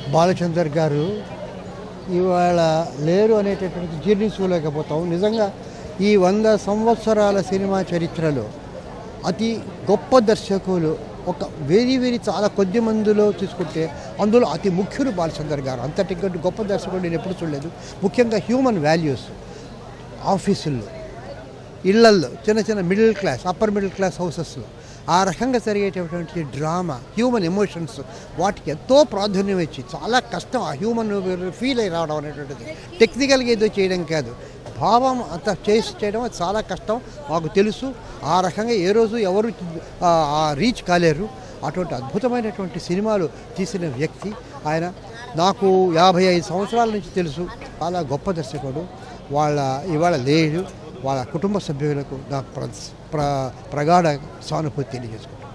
బాలచందర్ గారు ఇవాళ లేరు అనేటటువంటి జీర్ణించుకోలేకపోతాం నిజంగా ఈ వంద సంవత్సరాల సినిమా చరిత్రలో అతి గొప్ప దర్శకులు ఒక వెరీ వెరీ చాలా కొద్ది మందిలో తీసుకుంటే అందులో అతి ముఖ్యుడు బాలచందర్ గారు అంతటి గొప్ప దర్శకుడు నేను ఎప్పుడు చూడలేదు ముఖ్యంగా హ్యూమన్ వాల్యూస్ ఆఫీసుల్లో ఇళ్లల్లో చిన్న చిన్న middle class upper middle class హౌసెస్లో ఆ రకంగా జరిగేటటువంటి డ్రామా హ్యూమన్ ఎమోషన్స్ వాటికి ఎంతో ప్రాధాన్యం ఇచ్చి చాలా కష్టం ఆ హ్యూమన్ ఫీల్ అయి రావడం అనేటువంటిది టెక్నికల్గా ఏదో చేయడం కాదు భావం అంత చేసి చేయడం అది చాలా కష్టం మాకు తెలుసు ఆ రకంగా ఏ రోజు ఎవరు ఆ, ఆ రీచ్ కాలేరు అటువంటి అద్భుతమైనటువంటి సినిమాలు తీసిన వ్యక్తి ఆయన నాకు యాభై ఐదు సంవత్సరాల నుంచి తెలుసు చాలా గొప్ప దర్శకుడు వాళ్ళ ఇవాళ లేడు వాళ్ళ కుటుంబ సభ్యులకు నా ప్ర ప్ర ప్రగాఢ సానుభూతి తెలియజేసుకుంటాను